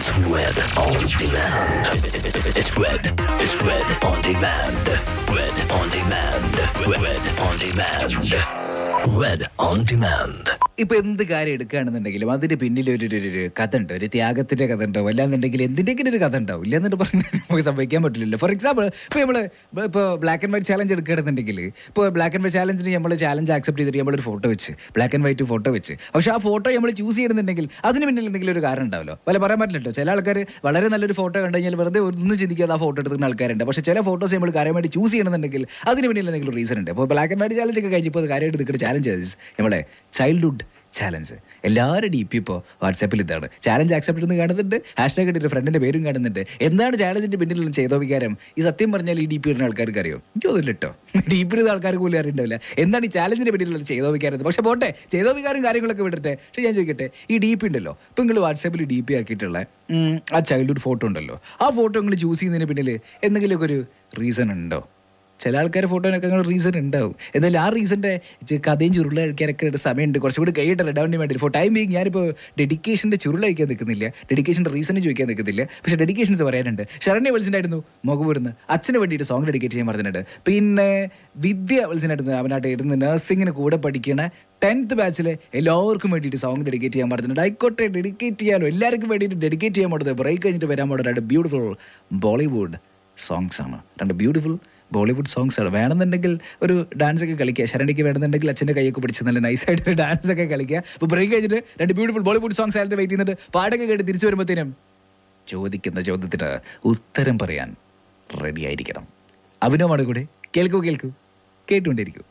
It's Red on demand. It's Red. It's Red on demand. Red on demand. Red on demand. Red on demand. ഇപ്പൊ എന്ത് കാര്യം എടുക്കുകയാണെന്നുണ്ടെങ്കിലും അതിന്റെ പിന്നിൽ ഒരു ഒരു- ഒരു കഥ ഉണ്ട് ഒരു ത്യാഗത്തിന്റെ കഥ ഉണ്ടാവും അല്ലാന്നുണ്ടെങ്കിൽ എന്തിന്റെങ്കിലും ഒരു കഥ ഉണ്ടാവും ഇല്ലെന്നിട്ട് പറഞ്ഞാൽ നമുക്ക് സംഭവിക്കാൻ പറ്റില്ലല്ലോ ഫോർ എക്സാമ്പിൾ ഇപ്പൊ നമ്മള് ഇപ്പോൾ ബ്ലാക്ക് ആൻഡ് വൈറ്റ് ചാലഞ്ച് എടുക്കുകയാണെന്നുണ്ടെങ്കിൽ ഇപ്പോൾ ബ്ലാക്ക് ആൻഡ് വൈറ്റ് ചാലഞ്ചിന് നമ്മൾ ചാലഞ്ച് ആക്സെപ്റ്റ് ചെയ്തിട്ട് നമ്മളൊരു ഫോട്ടോ വെച്ച് ബ്ലാക്ക് ആൻഡ് വൈറ്റ് ഫോട്ടോ വെച്ച് പക്ഷെ ആ ഫോട്ടോ നമ്മൾ ചൂസ് ചെയ്യണമെന്നുണ്ടെങ്കിൽ അതിന് പിന്നിൽ എന്തെങ്കിലും ഒരു കാരണം ഉണ്ടാവല്ലോ പല പറയാൻ പറ്റില്ലല്ലോ ചില ആൾക്കാർ വളരെ നല്ലൊരു ഫോട്ടോ കണ്ടു കഴിഞ്ഞാൽ വെറുതെ ഒന്നും ചിന്തിക്കാതെ ആ ഫോട്ടോ എടുക്കുന്ന ആൾക്കാരുണ്ട് പക്ഷെ ചില ഫോട്ടോസ് നമ്മൾ കാര്യമായിട്ട് ചൂസ് ചെയ്യണമെന്നുണ്ടെങ്കിൽ അതിന് പിന്നിൽ എന്തെങ്കിലും റീസൺ ഉണ്ട് അപ്പോൾ ബ്ലാക്ക് ആൻഡ് വൈറ്റ് ചാലഞ്ച് ഒക്കെ കഴിഞ്ഞപ്പോൾ കാര്യമായിട്ട് നിൽക്കുന്ന ചാലഞ്ച് നമ്മളെ ചൈൽഡ്ഹുഡ് ചാലഞ്ച് എല്ലാവരും ഡി പി ഇപ്പോൾ വാട്സാപ്പിൽ ഇതാണ് ചാലഞ്ച് ആക്സെപ്റ്റ് എന്ന് കാണുന്നുണ്ട് ഹാഷ്ടാഗ് ഇട്ടിട്ട് ഫ്രണ്ടിന്റെ പേരും കാണുന്നുണ്ട് എന്താണ് ചാലഞ്ചിന്റെ പിന്നിലുള്ള ചെയ്തോ വികാരം ഈ സത്യം പറഞ്ഞാൽ ഈ ഡി പി ഇടുന്ന ആൾക്കാർക്ക് അറിയോ എനിക്ക് തോന്നില്ല കേട്ടോ ഡി പി ഇടുന്ന ആൾക്കാർക്ക് പോലും അറിയണ്ടാവില്ല എന്താണ് ഈ ചാലഞ്ചിന്റെ പിന്നിലുള്ള ചെയ്തോ വികാരം പക്ഷെ പോട്ടെ ചെയ്തോ വികാരം കാര്യങ്ങളൊക്കെ വിടട്ടെ പക്ഷെ ഞാൻ ചോദിക്കട്ടെ ഈ ഡി പി ഉണ്ടല്ലോ ഇപ്പം നിങ്ങൾ വാട്സാപ്പിൽ ഡി പി ആക്കിയിട്ടുള്ള ഉം, ആ ചൈൽഡ്ഹുഡ് ഫോട്ടോ ഉണ്ടല്ലോ ആ ഫോട്ടോ നിങ്ങൾ ചൂസ് ചെയ്യുന്നതിന് പിന്നിൽ എന്തെങ്കിലുമൊക്കെ ഒരു റീസൺ ഉണ്ടോ ചില ആൾക്കാർ ഫോട്ടോനൊക്കെ അങ്ങനെ റീസൺ ഉണ്ടാവും എന്നാലും ആ റീസണിന്റെ കഥയും ചുരുളഴിക്കാനൊക്കെ ഒരു സമയമുണ്ട് കുറച്ചുകൂടി കൈയിട്ട് റെഡാവിന് വേണ്ടി ഫോർ ടൈം ബീങ് ഞാനിപ്പോൾ ഡെഡിക്കേഷന്റെ ചുരുളഴിക്കാൻ നിൽക്കുന്നില്ല ഡെഡിക്കേഷന്റെ റീസൺ ചോദിക്കാൻ നിൽക്കുന്നില്ല പക്ഷെ ഡെഡിക്കേഷൻസ് പറയാനുണ്ട് ശരണ്യ വിളിച്ചിട്ടുണ്ടായിരുന്നു മുഖപൂരുന്ന് അച്ഛന് വേണ്ടിയിട്ട് സോങ് ഡെഡിക്കേറ്റ് ചെയ്യാൻ പറഞ്ഞിട്ടുണ്ട് പിന്നെ വിദ്യ വിളിച്ചിട്ടുണ്ടായിരുന്നു അവനായിട്ട് ഇരുന്ന് നഴ്സിങ്ങിന് കൂടെ പഠിക്കണ ടെൻത്ത് ബാച്ചിൽ എല്ലാവർക്കും വേണ്ടിയിട്ട് സോങ് ഡെഡിക്കേറ്റ് ചെയ്യാൻ പറഞ്ഞിട്ടുണ്ട് ആയിക്കോട്ടെ ഡെഡിക്കേറ്റ് ചെയ്യാനോ എല്ലാവർക്കും വേണ്ടിയിട്ട് ഡെഡിക്കേറ്റ് ചെയ്യാൻ പോകുന്നത് ബ്രേക്ക് കഴിഞ്ഞിട്ട് വരാൻ പോകുന്നത് രണ്ട് ബ്യൂട്ടിഫുൾ ബോളിവുഡ് സോങ്സ് ആണ് രണ്ട് ബ്യൂട്ടിഫുൾ ബോളിവുഡ് സോങ്സ് ആണ് വേണമെന്നുണ്ടെങ്കിൽ ഒരു ഡാൻസ് ഒക്കെ കളിക്കുക ശരണിക്ക് വേണമെന്നുണ്ടെങ്കിൽ അച്ഛൻ്റെ കൈയൊക്കെ പിടിച്ച് നല്ല നൈസായിട്ട് ഒരു ഡാൻസ് ഒക്കെ കളിക്കുക അപ്പോൾ ബ്രേക്ക് കഴിഞ്ഞിട്ട് രണ്ട് ബ്യൂട്ടിഫുൾ ബോളിവുഡ് സോങ്സ് ആയിട്ട് വെയിറ്റ് ചെയ്യുന്നുണ്ട് പാടൊക്കെ കേട്ട് തിരിച്ചു വരുമ്പോഴത്തേനും ചോദിക്കുന്ന ചോദ്യത്തിന് ഉത്തരം പറയാൻ റെഡി ആയിരിക്കണം അഭിനവമാണ് കൂടെ കേൾക്കൂ കേൾക്കൂ കേട്ടുകൊണ്ടിരിക്കൂ